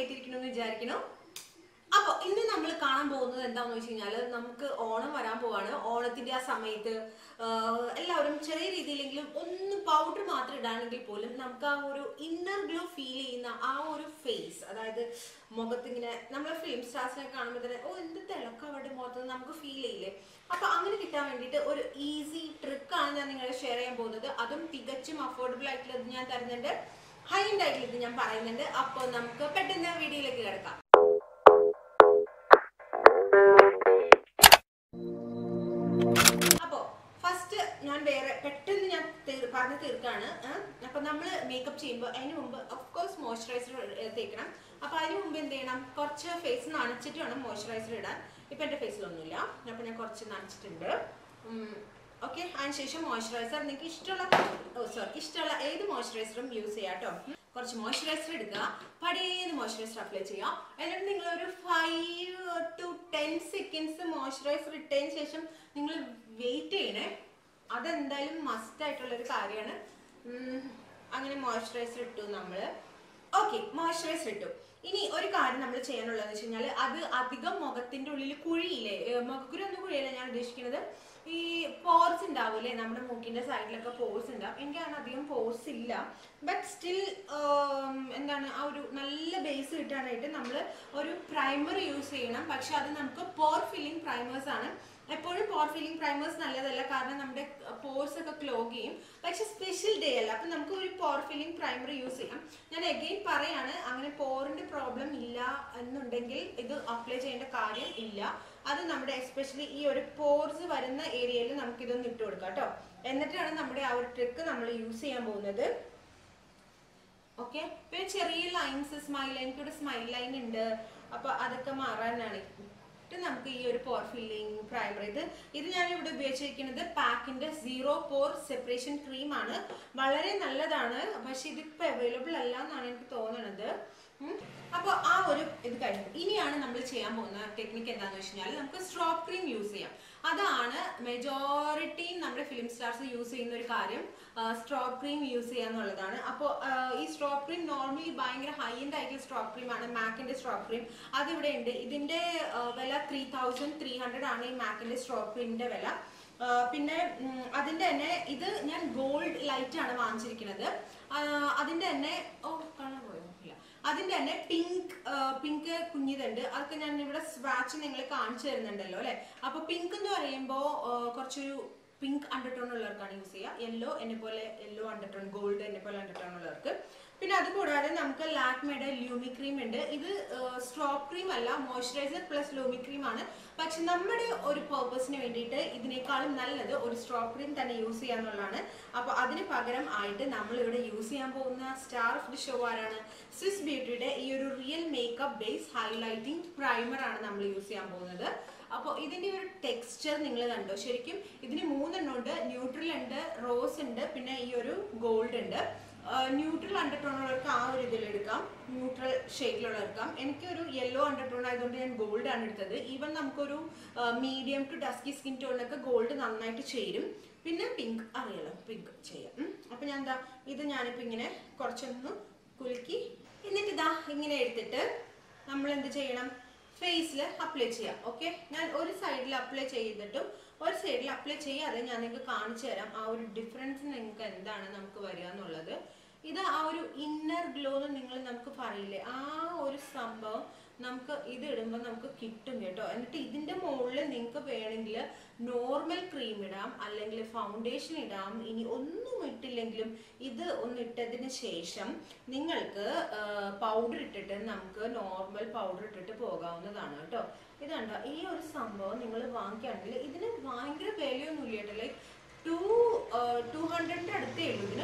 ആയിട്ടിരിക്കണമെന്ന് വിചാരിക്കുന്നു അപ്പൊ ഇന്ന് നമ്മൾ കാണാൻ പോകുന്നത് എന്താണെന്ന് വെച്ച് കഴിഞ്ഞാൽ നമുക്ക് ഓണം വരാൻ പോവാണ് ഓണത്തിന്റെ ആ സമയത്ത് ആഹ്, എല്ലാവരും ചെറിയ രീതിയിലെങ്കിലും ഒന്ന് പൗഡർ മാത്രം ഇടാണെങ്കിൽ പോലും നമുക്ക് ആ ഒരു ഇന്നർ ഗ്ലോ ഫീൽ ചെയ്യുന്ന ആ ഒരു ഫേസ് അതായത് മുഖത്തിങ്ങനെ നമ്മളെ ഫിലിം സ്റ്റാർസിനെ കാണുമ്പോൾ തന്നെ ഓ എന്ത് തിളക്കം അവരുടെ മുഖത്ത് നമുക്ക് ഫീൽ ചെയ്യില്ലേ അപ്പൊ അങ്ങനെ കിട്ടാൻ വേണ്ടിയിട്ട് ഒരു ഈസി ട്രിക്കാണ് ഞാൻ നിങ്ങളെ ഷെയർ ചെയ്യാൻ പോകുന്നത് അതും തികച്ചും അഫോർഡബിൾ ആയിട്ടുള്ളത് ഞാൻ തരുന്നുണ്ട് ഹൈ എൻഡ് ആയിട്ടുള്ളത് ഞാൻ പറയുന്നുണ്ട് അപ്പോൾ നമുക്ക് പെട്ടെന്ന് വീഡിയോയിലേക്ക് കിടക്കാം അപ്പോ ഫസ്റ്റ് ഞാൻ വേറെ പെട്ടെന്ന് ഞാൻ തീർ- പറഞ്ഞ് തീർക്കാണ് അപ്പൊ നമ്മൾ മേക്കപ്പ് ചെയ്യുമ്പോൾ അതിന് മുമ്പ് കോഴ്സ് മോയ്സ്ചറൈസർ തേക്കണം അപ്പൊ അതിന് മുമ്പ് എന്ത് ചെയ്യണം കുറച്ച് ഫേസ് നനച്ചിട്ട് വേണം മോയ്സ്ചറൈസർ ഇടാൻ ഇപ്പൊ എന്റെ ഫേസിലൊന്നുമില്ല അപ്പൊ ഞാൻ കുറച്ച് നനച്ചിട്ടുണ്ട് ഓക്കെ അതിനുശേഷം മോയ്സ്ചറൈസർ നിങ്ങൾക്ക് ഇഷ്ടമുള്ള സോറി ഇഷ്ടമുള്ള ഏത് മോയ്സ്ചറൈസറും യൂസ് ചെയ്യാം കേട്ടോ കുറച്ച് മോയ്സ്ചറൈസർ എടുക്കുക പടിയേന്ന് മോയ്സ്ചറൈസർ അപ്ലൈ ചെയ്യുക എന്നിട്ട് നിങ്ങൾ ഒരു five to ten seconds moisturiser ഇട്ടതിന് ശേഷം നിങ്ങൾ വെയിറ്റ് ചെയ്യണേ അതെന്തായാലും മസ്റ്റ് ആയിട്ടുള്ള ഒരു കാര്യമാണ് ഉം, അങ്ങനെ മോയ്സ്ചറൈസർ ഇട്ടു നമ്മൾ ഓക്കെ മോയ്സ്ചറൈസർ ഇട്ടു ഇനി ഒരു കാര്യം നമ്മൾ ചെയ്യാനുള്ളതെന്ന് വെച്ച് കഴിഞ്ഞാൽ അത് അധികം മുഖത്തിന്റെ ഉള്ളിൽ കുഴിയില്ലേ ഏർ മുഖക്കുരു ഒന്നും കുഴിയല്ല ഞാൻ ഉദ്ദേശിക്കുന്നത് ഈ പോർസ് ഉണ്ടാവില്ലേ നമ്മുടെ മൂക്കിന്റെ സൈഡിലൊക്കെ പോർസ് ഉണ്ടാവും എനിക്ക് അങ്ങനെ അധികം പോർസ് ഇല്ല ബട്ട് സ്റ്റിൽ എന്താണ് ആ ഒരു നല്ല ബേസ് കിട്ടാനായിട്ട് നമ്മൾ ഒരു പ്രൈമർ യൂസ് ചെയ്യണം പക്ഷെ അത് നമുക്ക് പോർ ഫില്ലിംഗ് പ്രൈമേഴ്സ് ആണ് എപ്പോഴും പോർ ഫില്ലിംഗ് പ്രൈമേഴ്സ് നല്ലതല്ല കാരണം നമ്മുടെ പോർസ് ഒക്കെ ക്ലോഗ് ചെയ്യും പക്ഷെ സ്പെഷ്യൽ ഡേ അല്ല അപ്പം നമുക്ക് ഒരു പോർ ഫില്ലിംഗ് പ്രൈമർ യൂസ് ചെയ്യാം ഞാൻ എഗെയിൻ പറയാണ് അങ്ങനെ പോറിന്റെ പ്രോബ്ലം ഇല്ല എന്നുണ്ടെങ്കിൽ ഇത് അപ്ലൈ ചെയ്യേണ്ട കാര്യം ഇല്ല അത് നമ്മുടെ എസ്പെഷ്യലി ഈ ഒരു പോർസ് വരുന്ന ഏരിയയിൽ നമുക്ക് ഇതൊന്ന് ഇട്ട് കൊടുക്കാം കേട്ടോ എന്നിട്ടാണ് നമ്മുടെ ആ ഒരു ട്രിക്ക് നമ്മൾ യൂസ് ചെയ്യാൻ പോകുന്നത് ഓക്കെ പിന്നെ ചെറിയ ലൈൻസ് സ്മൈൽ ലൈൻ ഇവിടെ സ്മൈൽ ലൈൻ ഉണ്ട് അപ്പൊ അതൊക്കെ മാറാനാണ് എന്നിട്ട് നമുക്ക് ഈ ഒരു പോർ ഫില്ലിംഗ് പ്രൈമർ ഇത് ഇത് ഞാൻ ഇവിടെ ഉപയോഗിച്ചിരിക്കുന്നത് പാക്കിന്റെ സീറോ പോർ സെപ്പറേഷൻ ക്രീം ആണ് വളരെ നല്ലതാണ് പക്ഷെ ഇതിപ്പോ അവൈലബിൾ അല്ല എന്നാണ് എനിക്ക് തോന്നുന്നത് അപ്പോൾ ആ ഒരു ഇത് കഴിഞ്ഞു ഇനിയാണ് നമ്മൾ ചെയ്യാൻ പോകുന്ന ടെക്നിക്ക് എന്താണെന്ന് വെച്ച് കഴിഞ്ഞാൽ നമുക്ക് സ്ട്രോപ്പ് ക്രീം യൂസ് ചെയ്യാം അതാണ് മെജോറിറ്റി നമ്മുടെ ഫിലിം സ്റ്റാർസ് യൂസ് ചെയ്യുന്ന ഒരു കാര്യം സ്ട്രോപ്പ് ക്രീം യൂസ് ചെയ്യാന്നുള്ളതാണ് അപ്പോൾ ഈ സ്ട്രോപ്പ് ക്രീം നോർമലി ഭയങ്കര ഹൈ എൻഡ് ആയിട്ടുള്ള സ്ട്രോപ്പ് ക്രീം ആണ് മാക്കിന്റെ സ്ട്രോപ്പ് ക്രീം അതിവിടെ ഉണ്ട് ഇതിന്റെ ആ, വില ത്രീ തൗസൻഡ് ത്രീ ഹൺഡ്രഡ് ആണ് ഈ മാക്കിന്റെ സ്ട്രോപ്പ് ക്രീമിന്റെ വില ആ, പിന്നെ ഉം, അതിന്റെ തന്നെ ഇത് ഞാൻ ഗോൾഡ് ലൈറ്റ് ആണ് വാങ്ങിച്ചിരിക്കുന്നത് ആ, അതിന്റെ തന്നെ ഓ കാണാൻ പോയോ ഇല്ല അതിന്റെ തന്നെ പിങ്ക് പിങ്ക് കുഞ്ഞിതുണ്ട് അതൊക്കെ ഞാൻ ഇവിടെ സ്വാച്ച് നിങ്ങൾ കാണിച്ചു തരുന്നുണ്ടല്ലോ അല്ലെ അപ്പൊ പിങ്ക് എന്ന് പറയുമ്പോൾ കുറച്ചൊരു പിങ്ക് അണ്ടർടോൺ ഉള്ളവർക്കാണ് യൂസ് ചെയ്യുക യെല്ലോ എന്നെ പോലെ യെല്ലോ അണ്ടർടോൺ ഗോൾഡ് എന്നെ പോലെ അണ്ടർടോൺ ഉള്ളവർക്ക് പിന്നെ അത് കൂടാതെ നമുക്ക് ലാക്മയുടെ ലൂമി ക്രീം ഉണ്ട് ഇത് സ്ട്രോപ്പ് ക്രീം അല്ല മോയ്സ്ചറൈസർ പ്ലസ് ലൂമി ക്രീം ആണ് പക്ഷെ നമ്മുടെ ഒരു പർപ്പസിന് വേണ്ടിയിട്ട് ഇതിനേക്കാളും നല്ലത് ഒരു സ്ട്രോപ്പ് ക്രീം തന്നെ യൂസ് ചെയ്യാന്നുള്ളതാണ് അപ്പൊ അതിന് പകരം ആയിട്ട് നമ്മൾ ഇവിടെ യൂസ് ചെയ്യാൻ പോകുന്ന സ്റ്റാർ ഓഫ് ദി ഷോ ആരാണ് സ്വിസ് ബ്യൂട്ടിയുടെ ഈ ഒരു real makeup base highlighting primer ആണ് നമ്മൾ യൂസ് ചെയ്യാൻ പോകുന്നത് അപ്പോൾ ഇതിന്റെ ഒരു ടെക്സ്ചർ നിങ്ങൾ കണ്ടോ ശരിക്കും ഇതിന് മൂന്നെണ്ണം ഉണ്ട് ന്യൂട്രൽ ഉണ്ട് റോസ് ഉണ്ട് പിന്നെ ഈ ഒരു ഗോൾഡ് ഉണ്ട് ന്യൂട്രൽ അണ്ടർടോൺ ഉള്ളവർക്ക് ആ ഒരു ഇതിൽ എടുക്കാം ന്യൂട്രൽ ഷെയ്ഡിലുള്ള എടുക്കാം എനിക്കൊരു യെല്ലോ അണ്ടർടോൺ ആയതുകൊണ്ട് ഞാൻ ഗോൾഡ് ആണ് എടുത്തത് ഈവൻ നമുക്കൊരു മീഡിയം ടു ഡസ്കി സ്കിൻ ടോണിനൊക്കെ ഗോൾഡ് നന്നായിട്ട് ചേരും പിന്നെ പിങ്ക് അറിയാലോ പിങ്ക് ചെയ്യാം ഉം. അപ്പൊ ഞാൻ എന്താ ഇത് ഞാനിപ്പോ ഇങ്ങനെ കുറച്ചൊന്ന് കുലുക്കി എന്നിട്ട് ഇതാ ഇങ്ങനെ എടുത്തിട്ട് നമ്മൾ എന്ത് ചെയ്യണം ഫേസിൽ അപ്ലൈ ചെയ്യാം ഓക്കെ ഞാൻ ഒരു സൈഡിൽ അപ്ലൈ ചെയ്തിട്ടും ഒരു സൈഡിൽ അപ്ലൈ ചെയ്യാതെ ഞാൻ നിങ്ങൾക്ക് കാണിച്ചു തരാം ആ ഒരു ഡിഫറൻസ് നിങ്ങൾക്ക് എന്താണ് നമുക്ക് വരിക എന്നുള്ളത് ഇത് ആ ഒരു ഇന്നർ ഗ്ലോ എന്ന് നിങ്ങൾ നമുക്ക് പറയില്ലേ ആ ഒരു സംഭവം നമുക്ക് ഇത് ഇടുമ്പോൾ നമുക്ക് കിട്ടും കേട്ടോ എന്നിട്ട് ഇതിന്റെ മുകളിൽ നിങ്ങൾക്ക് വേണമെങ്കിൽ നോർമൽ ക്രീം ഇടാം അല്ലെങ്കിൽ ഫൗണ്ടേഷൻ ഇടാം ഇനി ഒന്നും ഇട്ടില്ലെങ്കിലും ഇത് ഒന്ന് ഇട്ടതിന് ശേഷം നിങ്ങൾക്ക് പൗഡർ ഇട്ടിട്ട് നമുക്ക് നോർമൽ പൗഡർ ഇട്ടിട്ട് പോകാവുന്നതാണ് കേട്ടോ ഇതുണ്ടോ ഈ ഒരു സംഭവം നിങ്ങൾ വാങ്ങിക്കുകയാണെങ്കിൽ ഇതിന് ഭയങ്കര വിലയൊന്നും ഇല്ല കേട്ടോ ലൈക്ക് ടു ടു ഹൺഡ്രഡിന്റെ അടുത്തേ ഉള്ളൂ ഇതിന്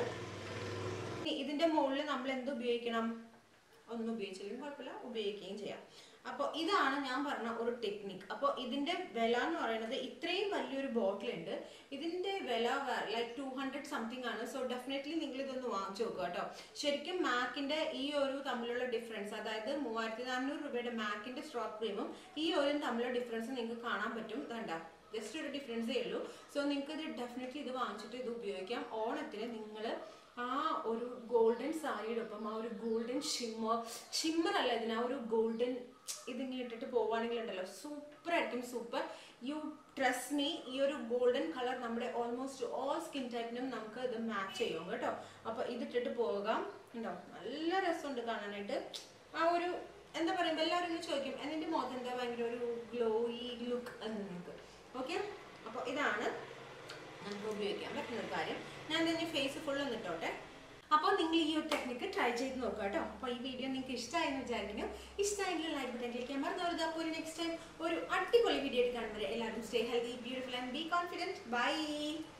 ഇനി ഇതിന്റെ മുകളിൽ നമ്മൾ എന്ത് ഉപയോഗിക്കണം ഒന്നും ഉപയോഗിച്ചില്ലെങ്കിൽ കുഴപ്പമില്ല ഉപയോഗിക്കുകയും ചെയ്യാം അപ്പോൾ ഇതാണ് ഞാൻ പറഞ്ഞ ഒരു ടെക്നിക്ക് അപ്പോൾ ഇതിന്റെ വില എന്ന് പറയുന്നത് ഇത്രയും വലിയൊരു ബോട്ടിൽ ഉണ്ട് ഇതിന്റെ വില ലൈക്ക് ടു ഹൺഡ്രഡ് സംതിങ് ആണ് സോ ഡെഫിനറ്റ്ലി നിങ്ങൾ ഇതൊന്ന് വാങ്ങിച്ചു നോക്കുക കേട്ടോ ശരിക്കും മാക്കിന്റെ ഈ ഒരു തമ്മിലുള്ള ഡിഫറൻസ് അതായത് മൂവായിരത്തി നാനൂറ് രൂപയുടെ മാക്കിന്റെ സ്ട്രോപ്പ് ക്രീമും ഈ ഒരു തമ്മിലുള്ള ഡിഫറൻസ് നിങ്ങൾക്ക് കാണാൻ പറ്റും ഇതണ്ട ജസ്റ്റ് ഒരു ഡിഫറൻസേ ഉള്ളൂ സോ നിങ്ങൾക്ക് ഇത് ഡെഫിനറ്റ്ലി ഇത് വാങ്ങിച്ചിട്ട് ഇത് ഉപയോഗിക്കാം ഓണത്തിന് നിങ്ങൾ ആ ഒരു ഗോൾഡൻ സാരിയുടെ ഒപ്പം ആ ഒരു ഗോൾഡൻ ഷിമ്മർ ഷിമ്മർ അല്ല ഇതിന് ആ ഒരു ഗോൾഡൻ ഇതിങ്ങനെ ഇട്ടിട്ട് പോവുകയാണെങ്കിൽ ഉണ്ടല്ലോ സൂപ്പർ ആയിരിക്കും സൂപ്പർ യു ട്രസ് മീ ഈ ഒരു ഗോൾഡൻ കളർ നമ്മുടെ ഓൾമോസ്റ്റ് ഓൾ സ്കിൻ ടൈപ്പിനും നമുക്ക് ഇത് മാച്ച് ചെയ്യും കേട്ടോ അപ്പൊ ഇതിട്ടിട്ട് പോകാം ഉണ്ടോ നല്ല രസമുണ്ട് കാണാനായിട്ട് ആ ഒരു എന്താ പറയുക എല്ലാവരും ഇങ്ങനെ ചോദിക്കും എന്നിന്റെ മുഖത്ത് എന്താ ഭയങ്കര ഒരു ഗ്ലോയി ലുക്ക് എന്ന് നിങ്ങൾക്ക് ഓക്കെ അപ്പോൾ ഇതാണ് നമുക്ക് ഉപയോഗിക്കാൻ പറ്റുന്ന ഒരു കാര്യം ഞാൻ തന്നെ ഫേസ് ഫുൾ ഒന്ന് ഇട്ടോട്ടെ അപ്പോൾ നിങ്ങൾ ഈ ഒരു ടെക്നിക്ക് ട്രൈ ചെയ്ത് നോക്കുക കേട്ടോ അപ്പോൾ ഈ വീഡിയോ നിങ്ങൾക്ക് ഇഷ്ടമായി എന്ന് വിചാരിക്കുന്നു ഇഷ്ടമായെങ്കിൽ ലൈക്ക് ബട്ടൺ ക്ലിക്ക് ചെയ്യാൻ മറന്നവരുത് അപ്പോൾ ഒരു നെക്സ്റ്റ് ടൈം ഒരു അടിപൊളി വീഡിയോ ആയിട്ട് കാണുമ്പോൾ എല്ലാവരും stay healthy beautiful and be confident by